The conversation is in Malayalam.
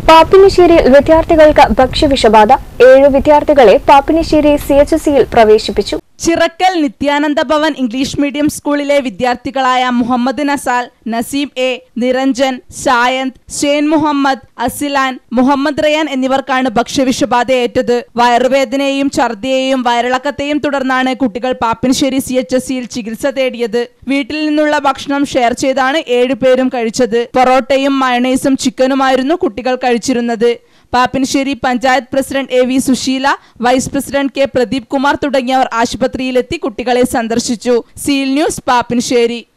പാപ്പിനിശ്ശേരിയിൽ വിദ്യാർത്ഥികൾക്ക് ഭക്ഷ്യവിഷബാധ ഏഴ് വിദ്യാർത്ഥികളെ പാപ്പിനിശ്ശേരി സി എച്ച് സിയിൽ പ്രവേശിപ്പിച്ചു ചിറക്കൽ നിത്യാനന്ദ ഭവൻ ഇംഗ്ലീഷ് മീഡിയം സ്കൂളിലെ വിദ്യാർത്ഥികളായ മുഹമ്മദ് നസാൽ നസീം എ നിരഞ്ജൻ ഷായന്ത് ഷെയ്ൻ മുഹമ്മദ് അസിലാൻ മുഹമ്മദ് റയാൻ എന്നിവർക്കാണ് ഭക്ഷ്യവിഷബാധയേറ്റത് വയറുവേദനയെയും ഛർദിയെയും വയറിളക്കത്തെയും തുടർന്നാണ് കുട്ടികൾ പാപ്പിനിശ്ശേരി സി എച്ച് എസ് സിയിൽ ചികിത്സ തേടിയത് വീട്ടിൽ നിന്നുള്ള ഭക്ഷണം ഷെയർ ചെയ്താണ് ഏഴുപേരും കഴിച്ചത് പൊറോട്ടയും മയണൈസും ചിക്കനുമായിരുന്നു കുട്ടികൾ കഴിച്ചിരുന്നത് Pappinissery panchayat president A V Susheela vice president K Pradeep Kumar തുടങ്ങിയവർ ആശുപത്രിയിലെത്തി കുട്ടികളെ സന്ദർശിച്ചു സീൽ ന്യൂസ് പാപ്പിനിശ്ശേരി